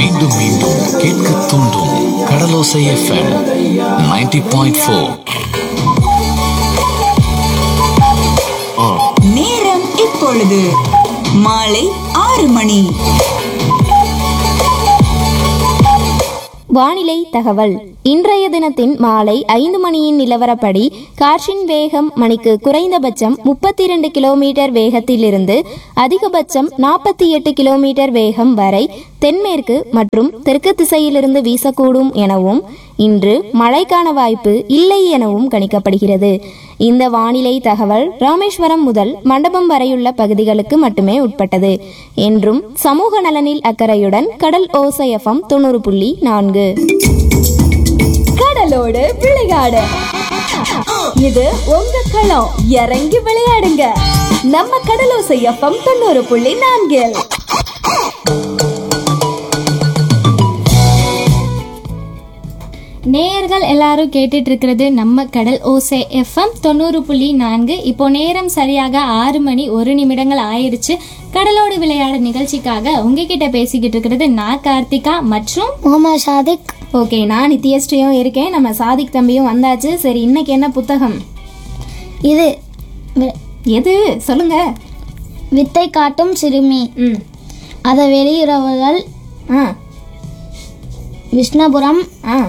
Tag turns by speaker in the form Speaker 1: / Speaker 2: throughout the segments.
Speaker 1: மீண்டும் மீண்டும் கேட்க தூண்டும் கடலோசை எஃப்எம் 90.4 பாயிண்ட் ஃபோர்
Speaker 2: நேரம் இப்பொழுது மாலை ஆறு மணி
Speaker 3: வானிலை தகவல் இன்றைய தினத்தின் மாலை ஐந்து மணியின் நிலவரப்படி காற்றின் வேகம் மணிக்கு குறைந்தபட்சம் முப்பத்தி இரண்டு கிலோமீட்டர் வேகத்திலிருந்து அதிகபட்சம் நாற்பத்தி எட்டு கிலோமீட்டர் வேகம் வரை தென்மேற்கு மற்றும் தெற்கு திசையிலிருந்து வீசக்கூடும் எனவும் இன்று மழைக்கான வாய்ப்பு இல்லை எனவும் கணிக்கப்படுகிறது இந்த வானிலை தகவல் ராமேஸ்வரம் முதல் மண்டபம் வரையுள்ள பகுதிகளுக்கு மட்டுமே உட்பட்டது என்றும் சமூக நலனில் அக்கறையுடன் கடல் ஓசையஃபம் தொண்ணூறு புள்ளி நான்கு
Speaker 4: கடலோடு விளையாடு இது உங்க களம் இறங்கி விளையாடுங்க நம்ம கடலோசை எஃப்எம் தொண்ணூறு புள்ளி நான்கில்
Speaker 5: நேயர்கள் எல்லாரும் கேட்டுட்டு இருக்கிறது நம்ம கடல் ஓசை எஃப்எம் தொண்ணூறு புள்ளி நான்கு இப்போ நேரம் சரியாக ஆறு மணி ஒரு நிமிடங்கள் ஆயிருச்சு கடலோடு விளையாட நிகழ்ச்சிக்காக உங்ககிட்ட பேசிக்கிட்டு இருக்கிறது நான் கார்த்திகா மற்றும்
Speaker 6: முகமது சாதிக்
Speaker 3: ஓகே நான் நித்யஸ்ரீயும் இருக்கேன் நம்ம சாதிக் தம்பியும் வந்தாச்சு சரி இன்னைக்கு என்ன புத்தகம்
Speaker 6: இது வி-
Speaker 3: எது சொல்லுங்க
Speaker 6: வித்தை காட்டும் சிறுமி
Speaker 3: ம்
Speaker 6: அதை வெளியிடுறவர்கள்
Speaker 3: ஆ
Speaker 6: விஷ்ணுபுரம்
Speaker 3: ஆ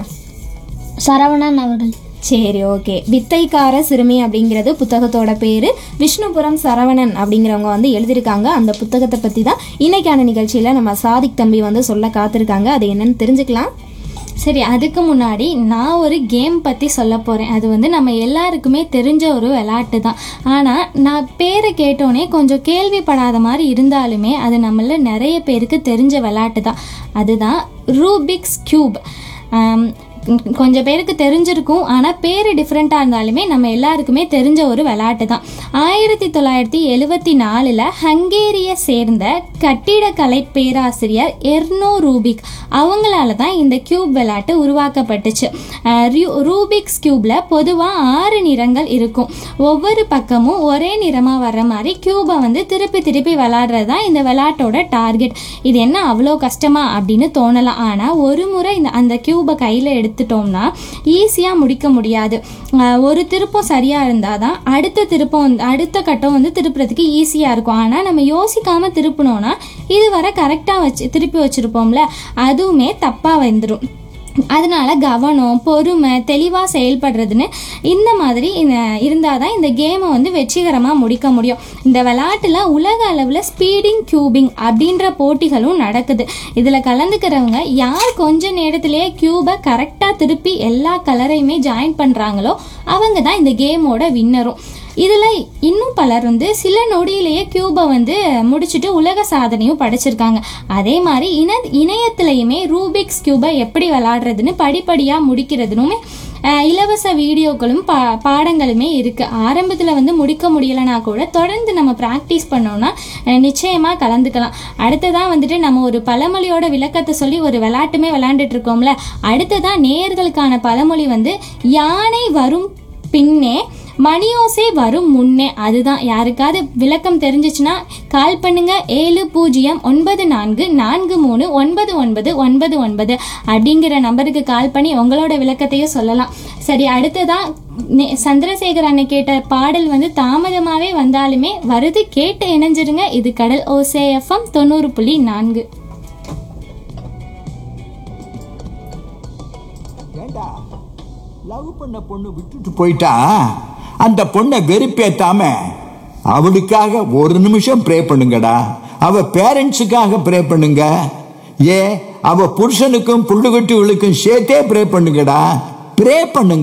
Speaker 6: சரவணன் அவர்கள்
Speaker 3: சரி ஓகே வித்தைக்கார சிறுமி அப்படிங்கிறது புத்தகத்தோட பேரு விஷ்ணுபுரம் சரவணன் அப்படிங்கிறவங்க வந்து எழுதியிருக்காங்க அந்த புத்தகத்தை பத்தி தான் இன்னைக்கான நிகழ்ச்சியில நம்ம சாதிக் தம்பி வந்து சொல்ல காத்திருக்காங்க அது என்னன்னு தெரிஞ்சுக்கலாம்
Speaker 5: சரி அதுக்கு முன்னாடி நான் ஒரு கேம் பற்றி சொல்ல போகிறேன் அது வந்து நம்ம எல்லாருக்குமே தெரிஞ்ச ஒரு விளையாட்டு தான் ஆனால் நான் பேரை கேட்டோன்னே கொஞ்சம் கேள்விப்படாத மாதிரி இருந்தாலுமே அது நம்மள நிறைய பேருக்கு தெரிஞ்ச விளையாட்டு தான் அதுதான் ரூபிக்ஸ் கியூப் கொஞ்சம் பேருக்கு தெரிஞ்சிருக்கும் ஆனால் பேர் டிஃப்ரெண்ட்டாக இருந்தாலுமே நம்ம எல்லாருக்குமே தெரிஞ்ச ஒரு விளையாட்டு தான் ஆயிரத்தி தொள்ளாயிரத்தி எழுவத்தி நாலில் ஹங்கேரியை சேர்ந்த கட்டிடக்கலை பேராசிரியர் எர்னோ ரூபிக் அவங்களால தான் இந்த கியூப் விளையாட்டு உருவாக்கப்பட்டுச்சு அஹ் ரியூ- ரூபிக்ஸ் கியூப்ல பொதுவாக ஆறு நிறங்கள் இருக்கும் ஒவ்வொரு பக்கமும் ஒரே நிறமாக வர்ற மாதிரி கியூபை வந்து திருப்பி திருப்பி விளையாடுறது தான் இந்த விளையாட்டோட டார்கெட் இது என்ன அவ்வளோ கஷ்டமா அப்படின்னு தோணலாம் ஆனால் ஒரு முறை இந்த அந்த கியூபை கையில் எடுத்துட்டோம்னா ஈஸியாக முடிக்க முடியாது அஹ் ஒரு திருப்பம் சரியாக இருந்தால் தான் அடுத்த திருப்பம் வந்து அடுத்த கட்டம் வந்து திருப்புறதுக்கு ஈஸியாக இருக்கும் ஆனால் நம்ம யோசிக்காமல் திருப்பினோன்னா இதுவரை கரெக்டாக வச்சு திருப்பி வச்சுருப்போம்ல அதுவுமே தப்பாக வந்துடும் அதனால கவனம் பொறுமை தெளிவாக செயல்படுறதுன்னு இந்த மாதிரி இருந்தால் தான் இந்த கேமை வந்து வெற்றிகரமாக முடிக்க முடியும் இந்த விளையாட்டில் உலக அளவில் ஸ்பீடிங் கியூபிங் அப்படின்ற போட்டிகளும் நடக்குது இதில் கலந்துக்கிறவங்க யார் கொஞ்ச நேரத்திலேயே கியூபை கரெக்டாக திருப்பி எல்லா கலரையுமே ஜாயின் பண்ணுறாங்களோ அவங்க தான் இந்த கேமோட வின்னரும் இதில் இன்னும் பலர் வந்து சில நொடியிலேயே கியூபை வந்து முடிச்சுட்டு உலக சாதனையும் படைச்சிருக்காங்க அதே மாதிரி இன இணையத்திலையுமே ரூபிக்ஸ் கியூபை எப்படி விளாடுறதுன்னு படிப்படியாக முடிக்கிறதுனுமே அஹ், இலவச வீடியோக்களும் பா பாடங்களுமே இருக்குது ஆரம்பத்தில் வந்து முடிக்க முடியலைனா கூட தொடர்ந்து நம்ம ப்ராக்டிஸ் பண்ணோம்னா அஹ், நிச்சயமா கலந்துக்கலாம் அடுத்ததான் வந்துட்டு நம்ம ஒரு பழமொழியோட விளக்கத்தை சொல்லி ஒரு விளையாட்டுமே விளையாண்டுட்டு இருக்கோம்ல அடுத்ததான் நேயர்களுக்கான பழமொழி வந்து யானை வரும் பின்னே மணியோசை வரும் முன்னே அதுதான் யாருக்காவது விளக்கம் தெரிஞ்சிச்சுன்னா கால் பண்ணுங்க ஏழு பூஜ்ஜியம் ஒன்பது நான்கு நான்கு மூணு ஒன்பது ஒன்பது ஒன்பது ஒன்பது அப்படிங்கிற நம்பருக்கு கால் பண்ணி உங்களோட விளக்கத்தையும் சொல்லலாம் சரி அடுத்ததா நே- சந்திரசேகர் அண்ணன் கேட்ட பாடல் வந்து தாமதமாவே வந்தாலுமே வருது கேட்டு இணைஞ்சிருங்க இது கடல் ஓசே எஃப்எம் தொண்ணூறு புள்ளி நான்கு
Speaker 7: ஏண்டா லவ் பண்ண பொண்ணு விட்டுட்டு போயிட்டா அந்த பொண்ணை வெறுப்பேத்தாம அவளுக்காக ஒரு நிமிஷம் ப்ரே பண்ணுங்கடா அவ பேரண்ட்ஸுக்காக ப்ரே பண்ணுங்க ஏ அவ புருஷனுக்கும் புள்ளுகுட்டிகளுக்கும் சேர்த்தே ப்ரே பண்ணுங்கடா ப்ரே பண்ணுங்க